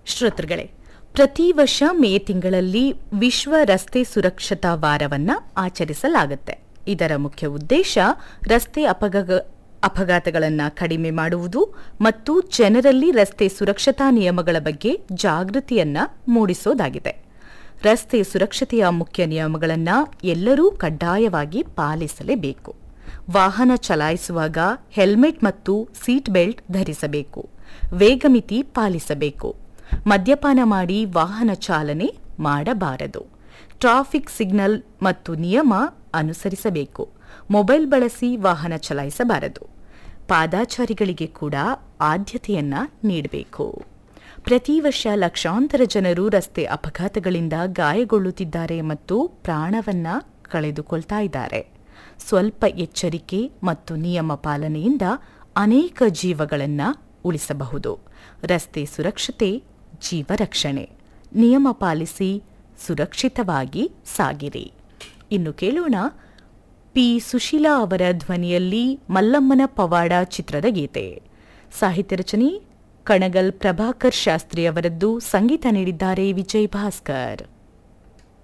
ಶ್ರೋತೃಗಳೇ ಪ್ರತಿ ವರ್ಷ ಮೇ ತಿಂಗಳಲ್ಲಿ ವಿಶ್ವ ರಸ್ತೆ ಸುರಕ್ಷತಾ ವಾರವನ್ನ ಆಚರಿಸಲಾಗುತ್ತೆ ಇದರ ಮುಖ್ಯ ಉದ್ದೇಶ ರಸ್ತೆ ಅಪಘ ಅಪಘಾತಗಳನ್ನು ಕಡಿಮೆ ಮಾಡುವುದು ಮತ್ತು ಜನರಲ್ಲಿ ರಸ್ತೆ ಸುರಕ್ಷತಾ ನಿಯಮಗಳ ಬಗ್ಗೆ ಜಾಗೃತಿಯನ್ನ ಮೂಡಿಸೋದಾಗಿದೆ ರಸ್ತೆ ಸುರಕ್ಷತೆಯ ಮುಖ್ಯ ನಿಯಮಗಳನ್ನು ಎಲ್ಲರೂ ಕಡ್ಡಾಯವಾಗಿ ಪಾಲಿಸಲೇಬೇಕು ವಾಹನ ಚಲಾಯಿಸುವಾಗ ಹೆಲ್ಮೆಟ್ ಮತ್ತು ಸೀಟ್ ಬೆಲ್ಟ್ ಧರಿಸಬೇಕು ವೇಗಮಿತಿ ಪಾಲಿಸಬೇಕು ಮದ್ಯಪಾನ ಮಾಡಿ ವಾಹನ ಚಾಲನೆ ಮಾಡಬಾರದು ಟ್ರಾಫಿಕ್ ಸಿಗ್ನಲ್ ಮತ್ತು ನಿಯಮ ಅನುಸರಿಸಬೇಕು ಮೊಬೈಲ್ ಬಳಸಿ ವಾಹನ ಚಲಾಯಿಸಬಾರದು ಪಾದಾಚಾರಿಗಳಿಗೆ ಕೂಡ ಆದ್ಯತೆಯನ್ನ ನೀಡಬೇಕು ಪ್ರತಿ ವರ್ಷ ಲಕ್ಷಾಂತರ ಜನರು ರಸ್ತೆ ಅಪಘಾತಗಳಿಂದ ಗಾಯಗೊಳ್ಳುತ್ತಿದ್ದಾರೆ ಮತ್ತು ಪ್ರಾಣವನ್ನ ಕಳೆದುಕೊಳ್ತಾ ಇದ್ದಾರೆ ಸ್ವಲ್ಪ ಎಚ್ಚರಿಕೆ ಮತ್ತು ನಿಯಮ ಪಾಲನೆಯಿಂದ ಅನೇಕ ಜೀವಗಳನ್ನ ಉಳಿಸಬಹುದು ರಸ್ತೆ ಸುರಕ್ಷತೆ ಜೀವ ರಕ್ಷಣೆ ನಿಯಮ ಪಾಲಿಸಿ ಸುರಕ್ಷಿತವಾಗಿ ಸಾಗಿರಿ ಇನ್ನು ಕೇಳೋಣ ಪಿ ಸುಶೀಲಾ ಅವರ ಧ್ವನಿಯಲ್ಲಿ ಮಲ್ಲಮ್ಮನ ಪವಾಡ ಚಿತ್ರದ ಗೀತೆ ಸಾಹಿತ್ಯ ರಚನೆ ಕಣಗಲ್ ಪ್ರಭಾಕರ್ ಶಾಸ್ತ್ರಿ ಅವರದ್ದು ಸಂಗೀತ ನೀಡಿದ್ದಾರೆ ವಿಜಯ್ ಭಾಸ್ಕರ್